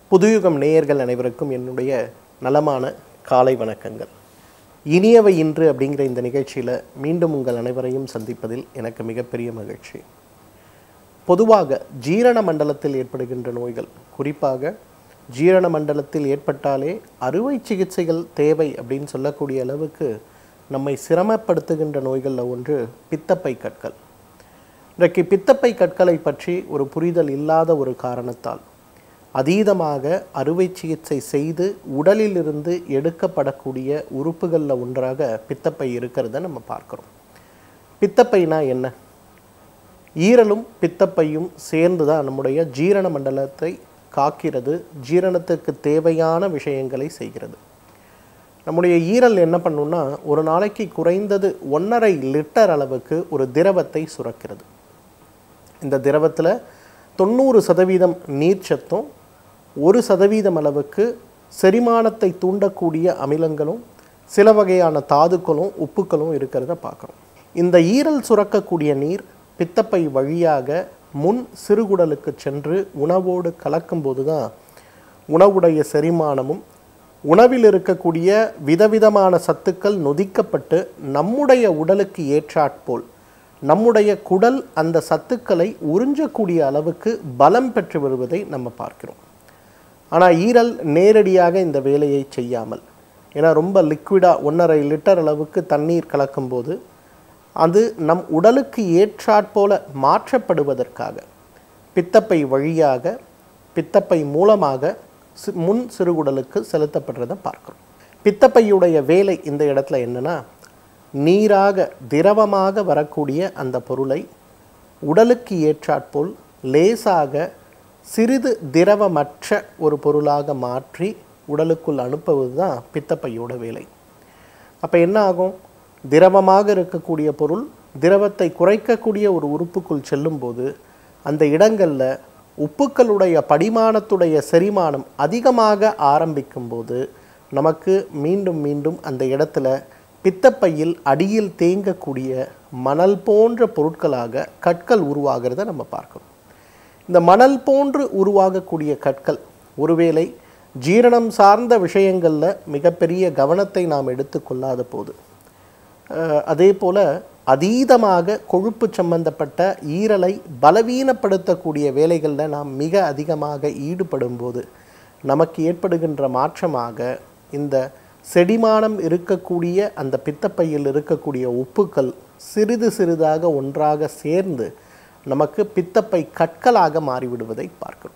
புதுயுகம் நேயர்கள் அனைவருக்கும் என்னுடைய நலமான காலை வணக்கங்கள் இனியவை இன்று அப்படிங்கிற இந்த நிகழ்ச்சியில் மீண்டும் உங்கள் அனைவரையும் சந்திப்பதில் எனக்கு மிகப்பெரிய மகிழ்ச்சி பொதுவாக ஜீரண மண்டலத்தில் ஏற்படுகின்ற நோய்கள் குறிப்பாக ஜீரண மண்டலத்தில் ஏற்பட்டாலே அறுவை சிகிச்சைகள் தேவை அப்படின்னு சொல்லக்கூடிய அளவுக்கு நம்மை சிரமப்படுத்துகின்ற நோய்களில் ஒன்று பித்தப்பை கற்கள் இன்றைக்கு பித்தப்பை கற்களை பற்றி ஒரு புரிதல் இல்லாத ஒரு காரணத்தால் அதீதமாக அறுவை சிகிச்சை செய்து உடலிலிருந்து எடுக்கப்படக்கூடிய உறுப்புகளில் ஒன்றாக பித்தப்பை இருக்கிறத நம்ம பார்க்குறோம் பித்தப்பைனா என்ன ஈரலும் பித்தப்பையும் சேர்ந்து தான் நம்முடைய ஜீரண மண்டலத்தை காக்கிறது ஜீரணத்துக்கு தேவையான விஷயங்களை செய்கிறது நம்முடைய ஈரல் என்ன பண்ணுன்னா ஒரு நாளைக்கு குறைந்தது ஒன்றரை லிட்டர் அளவுக்கு ஒரு திரவத்தை சுரக்கிறது இந்த திரவத்தில் தொண்ணூறு சதவீதம் நீர்ச்சத்தும் ஒரு சதவீதம் அளவுக்கு செரிமானத்தை தூண்டக்கூடிய அமிலங்களும் சில வகையான தாதுக்களும் உப்புக்களும் இருக்கிறத பார்க்குறோம் இந்த ஈரல் சுரக்கக்கூடிய நீர் பித்தப்பை வழியாக முன் சிறுகுடலுக்கு சென்று உணவோடு கலக்கும்போது தான் உணவுடைய செரிமானமும் உணவில் இருக்கக்கூடிய விதவிதமான சத்துக்கள் நொதிக்கப்பட்டு நம்முடைய உடலுக்கு ஏற்றாற்போல் நம்முடைய குடல் அந்த சத்துக்களை உறிஞ்சக்கூடிய அளவுக்கு பலம் பெற்று வருவதை நம்ம பார்க்கிறோம் ஆனால் ஈரல் நேரடியாக இந்த வேலையை செய்யாமல் ஏன்னா ரொம்ப லிக்விடாக ஒன்றரை லிட்டர் அளவுக்கு தண்ணீர் கலக்கும்போது அது நம் உடலுக்கு ஏற்றாற்போல மாற்றப்படுவதற்காக பித்தப்பை வழியாக பித்தப்பை மூலமாக சி- முன் சிறுகுடலுக்கு செலுத்தப்படுறதை பார்க்குறோம் பித்தப்பையுடைய வேலை இந்த இடத்துல என்னன்னா நீராக திரவமாக வரக்கூடிய அந்த பொருளை உடலுக்கு ஏற்றாற்போல் லேசாக சிறிது திரவமற்ற ஒரு பொருளாக மாற்றி உடலுக்குள் அனுப்புவது தான் பித்தப்பையோட வேலை அப்போ என்ன ஆகும் திரவமாக இருக்கக்கூடிய பொருள் திரவத்தை குறைக்கக்கூடிய ஒரு உறுப்புக்குள் செல்லும்போது அந்த இடங்களில் உப்புக்களுடைய படிமானத்துடைய செரிமானம் அதிகமாக ஆரம்பிக்கும்போது நமக்கு மீண்டும் மீண்டும் அந்த இடத்துல பித்தப்பையில் அடியில் தேங்கக்கூடிய மணல் போன்ற பொருட்களாக கற்கள் உருவாகிறத நம்ம பார்க்கிறோம் இந்த மணல் போன்று உருவாகக்கூடிய கற்கள் ஒருவேளை ஜீரணம் சார்ந்த விஷயங்களில் மிகப்பெரிய கவனத்தை நாம் எடுத்துக்கொள்ளாத போது அஹ், அதே போல் அதீதமாக கொழுப்பு சம்பந்தப்பட்ட ஈரலை பலவீனப்படுத்தக்கூடிய வேலைகளில் நாம் மிக அதிகமாக ஈடுபடும் போது நமக்கு ஏற்படுகின்ற மாற்றமாக இந்த செடிமானம் இருக்கக்கூடிய அந்த பித்தப்பையில் இருக்கக்கூடிய உப்புக்கள் சிறிது சிறிதாக ஒன்றாக சேர்ந்து நமக்கு பித்தப்பை கற்களாக மாறிவிடுவதை பார்க்கிறோம்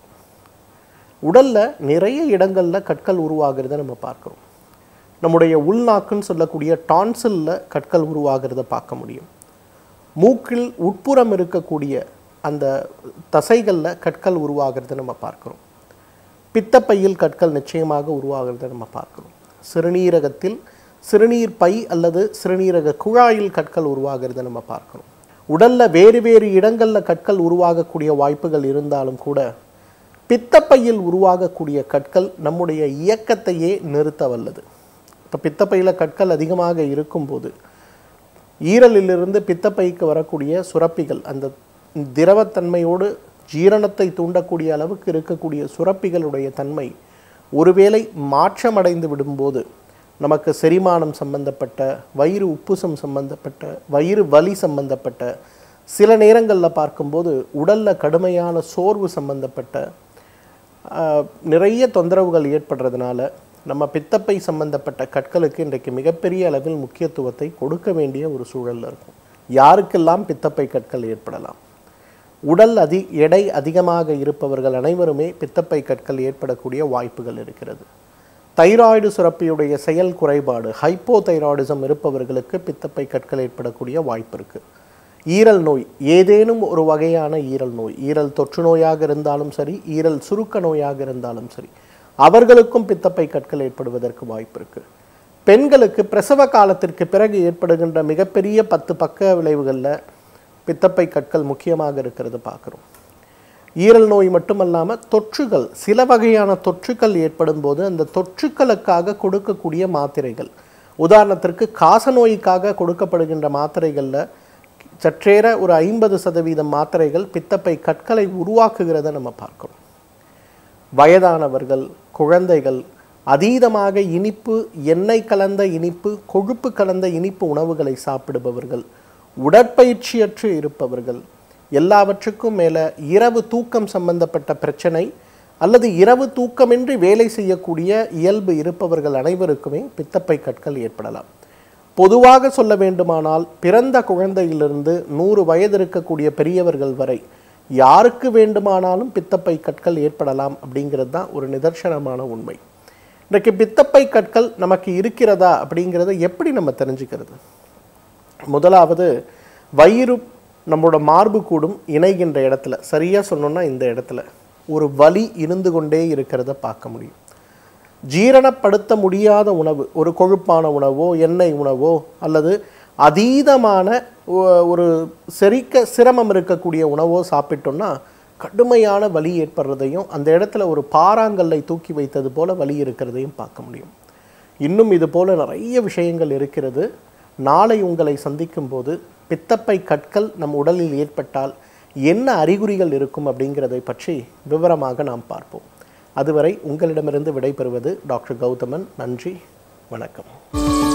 உடல்ல நிறைய இடங்கள்ல கற்கள் உருவாகிறத நம்ம பார்க்கிறோம் நம்முடைய உள்நாக்குன்னு சொல்லக்கூடிய டான்சில்ல கற்கள் உருவாகிறத பார்க்க முடியும் மூக்கில் உட்புறம் இருக்கக்கூடிய அந்த தசைகளில் கற்கள் உருவாகிறத நம்ம பார்க்கிறோம் பித்தப்பையில் கற்கள் நிச்சயமாக உருவாகிறத நம்ம பார்க்கிறோம் சிறுநீரகத்தில் சிறுநீர் பை அல்லது சிறுநீரக குழாயில் கற்கள் உருவாகிறத நம்ம பார்க்கிறோம் உடல்ல வேறு வேறு இடங்கள்ல கற்கள் உருவாகக்கூடிய வாய்ப்புகள் இருந்தாலும் கூட பித்தப்பையில் உருவாகக்கூடிய கற்கள் நம்முடைய இயக்கத்தையே நிறுத்த வல்லது இப்போ பித்தப்பையில் கற்கள் அதிகமாக இருக்கும்போது ஈரலிலிருந்து பித்தப்பைக்கு வரக்கூடிய சுரப்பிகள் அந்த திரவத்தன்மையோடு ஜீரணத்தை தூண்டக்கூடிய அளவுக்கு இருக்கக்கூடிய சுரப்பிகளுடைய தன்மை ஒருவேளை மாற்றமடைந்து விடும்போது நமக்கு செரிமானம் சம்பந்தப்பட்ட வயிறு உப்புசம் சம்பந்தப்பட்ட வயிறு வலி சம்பந்தப்பட்ட சில நேரங்களில் பார்க்கும்போது உடலில் கடுமையான சோர்வு சம்பந்தப்பட்ட ஆஹ், நிறைய தொந்தரவுகள் ஏற்படுறதுனால நம்ம பித்தப்பை சம்பந்தப்பட்ட கற்களுக்கு இன்றைக்கு மிகப்பெரிய அளவில் முக்கியத்துவத்தை கொடுக்க வேண்டிய ஒரு சூழல்ல இருக்கும் யாருக்கெல்லாம் பித்தப்பை கற்கள் ஏற்படலாம் உடல் அதி எடை அதிகமாக இருப்பவர்கள் அனைவருமே பித்தப்பை கற்கள் ஏற்படக்கூடிய வாய்ப்புகள் இருக்கிறது தைராய்டு சுரப்பியுடைய செயல் குறைபாடு ஹைப்போதைராய்டிசம் இருப்பவர்களுக்கு பித்தப்பை கற்கள் ஏற்படக்கூடிய வாய்ப்பு இருக்கு ஈரல் நோய் ஏதேனும் ஒரு வகையான ஈரல் நோய் ஈரல் தொற்று நோயாக இருந்தாலும் சரி ஈரல் சுருக்க நோயாக இருந்தாலும் சரி அவர்களுக்கும் பித்தப்பை கற்கள் ஏற்படுவதற்கு வாய்ப்பு இருக்கு பெண்களுக்கு பிரசவ காலத்திற்கு பிறகு ஏற்படுகின்ற மிகப்பெரிய பத்து பக்க விளைவுகளில் பித்தப்பை கற்கள் முக்கியமாக இருக்கிறது பார்க்குறோம் ஈரல் நோய் மட்டுமல்லாமல் தொற்றுகள் சில வகையான தொற்றுக்கள் ஏற்படும் போது அந்த தொற்றுக்களுக்காக கொடுக்கக்கூடிய மாத்திரைகள் உதாரணத்திற்கு காச நோய்க்காக கொடுக்கப்படுகின்ற மாத்திரைகளில் சற்றேற ஒரு ஐம்பது சதவீதம் மாத்திரைகள் பித்தப்பை கற்களை உருவாக்குகிறத நம்ம பார்க்கிறோம் வயதானவர்கள் குழந்தைகள் அதீதமாக இனிப்பு எண்ணெய் கலந்த இனிப்பு கொழுப்பு கலந்த இனிப்பு உணவுகளை சாப்பிடுபவர்கள் உடற்பயிற்சியற்று இருப்பவர்கள் எல்லாவற்றுக்கும் மேலே இரவு தூக்கம் சம்பந்தப்பட்ட பிரச்சனை அல்லது இரவு தூக்கமின்றி வேலை செய்யக்கூடிய இயல்பு இருப்பவர்கள் அனைவருக்குமே பித்தப்பை கற்கள் ஏற்படலாம் பொதுவாக சொல்ல வேண்டுமானால் பிறந்த குழந்தையிலிருந்து நூறு வயது இருக்கக்கூடிய பெரியவர்கள் வரை யாருக்கு வேண்டுமானாலும் பித்தப்பை கற்கள் ஏற்படலாம் அப்படிங்கிறது தான் ஒரு நிதர்சனமான உண்மை இன்றைக்கு பித்தப்பை கற்கள் நமக்கு இருக்கிறதா அப்படிங்கிறத எப்படி நம்ம தெரிஞ்சுக்கிறது முதலாவது வயிறு நம்மளோட மார்பு கூடும் இணைகின்ற இடத்துல சரியாக சொன்னோம்னா இந்த இடத்துல ஒரு வலி இருந்து கொண்டே இருக்கிறத பார்க்க முடியும் ஜீரணப்படுத்த முடியாத உணவு ஒரு கொழுப்பான உணவோ எண்ணெய் உணவோ அல்லது அதீதமான ஒ- ஒரு செரிக்க சிரமம் இருக்கக்கூடிய உணவோ சாப்பிட்டோம்னா கடுமையான வலி ஏற்படுறதையும் அந்த இடத்துல ஒரு பாறாங்கல்லை தூக்கி வைத்தது போல வலி இருக்கிறதையும் பார்க்க முடியும் இன்னும் இது போல நிறைய விஷயங்கள் இருக்கிறது நாளை உங்களை சந்திக்கும் போது பித்தப்பை கற்கள் நம் உடலில் ஏற்பட்டால் என்ன அறிகுறிகள் இருக்கும் அப்படிங்கிறதை பற்றி விவரமாக நாம் பார்ப்போம் அதுவரை உங்களிடமிருந்து விடைபெறுவது டாக்டர் கௌதமன் நன்றி வணக்கம்